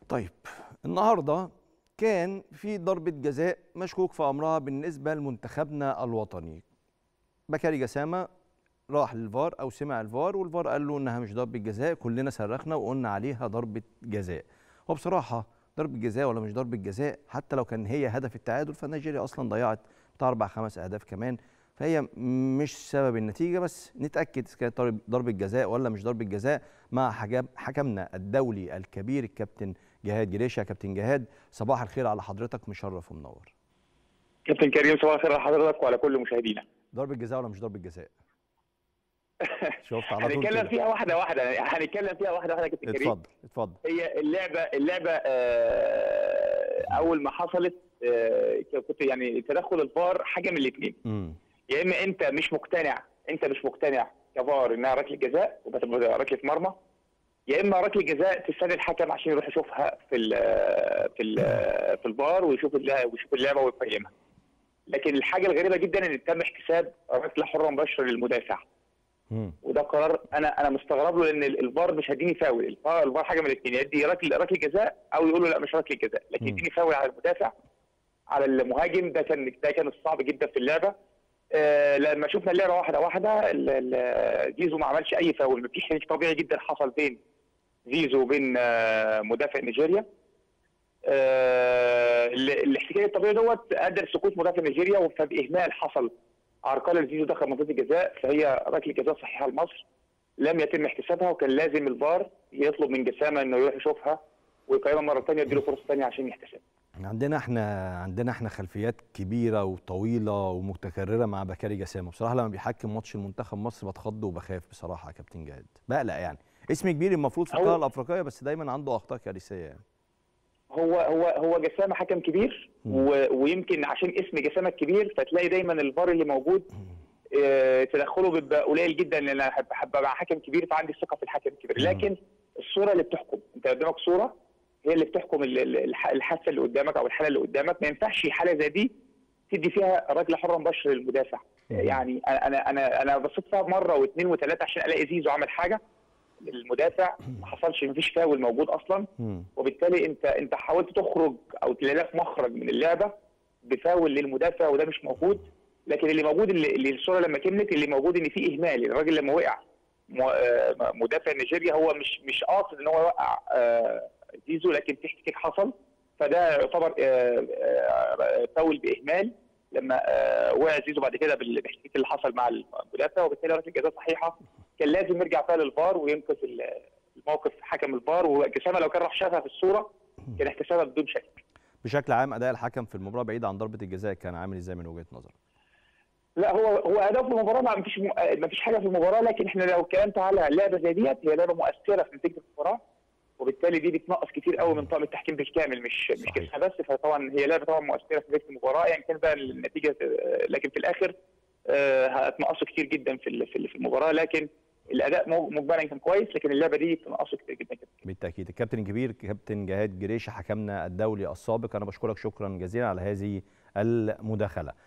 طيب النهارده كان في ضربة جزاء مشكوك في أمرها بالنسبة لمنتخبنا الوطني بكاري جسامة راح للفار أو سمع الفار والفار قال له إنها مش ضربة جزاء كلنا صرخنا وقلنا عليها ضربة جزاء وبصراحة ضربة جزاء ولا مش ضربة جزاء حتى لو كان هي هدف التعادل فنيجيريا أصلا ضيعت بتاع أربع خمس أهداف كمان فهي مش سبب النتيجة بس نتأكد إذا كانت ضرب- ضربة جزاء ولا مش ضربة جزاء مع حجاب حكمنا الدولي الكبير الكابتن جهاد جريشة يا كابتن جهاد صباح الخير على حضرتك مشرف ومنور كابتن كريم صباح الخير على حضرتك وعلى كل مشاهدينا ضربة جزاء ولا مش ضربة جزاء شفت على طول هنتكلم كده. فيها واحده واحده هنتكلم فيها واحده واحده يا كابتن كريم اتفضل اتفضل هي اللعبه اللعبه آه، اول ما حصلت آه، كنت يعني تدخل الفار حاجه من الاثنين امم يا اما انت مش مقتنع انت مش مقتنع كفار انها ركله جزاء وبتبقى ركله مرمى يا اما ركله جزاء تستنى الحكم عشان يروح يشوفها في ال في ال في الفار ويشوف اللعبه ويشوف اللعبه ويقيمها لكن الحاجه الغريبه جدا ان تم احتساب ركله حره مباشره للمدافع امم وده قرار انا انا مستغرب له لان الفار مش هيديني فاول الفار الفار حاجه من الاثنين يدي ركله ركله جزاء او يقول له لا مش ركله جزاء لكن مم. يديني فاول على المدافع على المهاجم ده كان ده كان الصعب جدا في اللعبه آه لما شفنا اللعبه واحده واحده ال- ال- زيزو ما عملش اي فاول مفيش حاجه طبيعي جدا حصل بين زيزو وبين آه مدافع نيجيريا آه ال- الاحتكاك الطبيعي دوت ادى لسقوط مدافع نيجيريا فباهمال حصل عرقله لزيزو دخل منطقه الجزاء فهي ركله جزاء صحيحه لمصر لم يتم احتسابها وكان لازم الفار يطلب من جسامه انه يروح يشوفها ويقيمها مره ثانيه يديله فرصه ثانيه عشان يحتسب عندنا احنا عندنا احنا خلفيات كبيره وطويله ومتكرره مع بكاري جسامه بصراحه لما بيحكم ماتش المنتخب مصر بتخض وبخاف بصراحه يا كابتن جهاد بقلق يعني اسم كبير المفروض في هو- القاره الافريقيه بس دايما عنده اخطاء كارثيه يعني هو هو هو جسامه حكم كبير مم. و- ويمكن عشان اسم جسامه الكبير فتلاقي دايما الفار اللي موجود آه، تدخله بيبقى قليل جدا لان انا احب احب ابقى حكم كبير فعندي ثقه في الحكم الكبير مم. لكن الصوره اللي بتحكم انت قدامك صوره هي اللي بتحكم ال- ال- الح- الحادثه اللي قدامك او الحاله اللي قدامك ما ينفعش حاله زي دي تدي فيها ركله حره مباشره للمدافع مم. يعني انا انا انا انا بصيت فيها مره واثنين وثلاثه عشان الاقي زيزو عمل حاجه للمدافع ما حصلش مفيش فاول موجود اصلا مم. وبالتالي انت انت حاولت تخرج او تلاقي لك مخرج من اللعبه بفاول للمدافع وده مش موجود لكن اللي موجود اللي, اللي الصوره لما كملت اللي موجود ان في اهمال الراجل لما وقع م- آه، مدافع نيجيريا هو مش مش قاصد ان هو يوقع آه، زيزو لكن في احتكاك حصل فده يعتبر آه، آه، فاول باهمال لما آه، وقع زيزو بعد كده بال- بالاحتكاك اللي حصل مع المدافع وبالتالي ركله جزاء صحيحه كان لازم يرجع فيها للفار وينقذ ال- الموقف حكم الفار وجسامه لو كان راح شافها في الصوره كان احتسابها بدون شك بشكل عام اداء الحكم في المباراه بعيد عن ضربه الجزاء كان عامل ازاي من وجهه نظرك لا هو هو اداء في المباراه ما فيش ما فيش حاجه في المباراه لكن احنا لو اتكلمت على لعبه زي ديت هي لعبه مؤثره في نتيجه المباراه وبالتالي دي بتنقص كتير قوي من طاقم التحكيم بالكامل مش مش صحيح. كسبها بس فطبعا هي لعبه طبعا مؤثره في نتيجه المباراه يعني كان بقى النتيجه آه، لكن في الاخر آه، هتنقصه كتير جدا في ال- في ال- في المباراه لكن الاداء مج- مجملا كان كويس لكن اللعبه دي بتنقصه كتير جدا جدا بالتاكيد الكابتن الكبير كابتن جهاد جريشه حكمنا الدولي السابق انا بشكرك شكرا جزيلا على هذه المداخله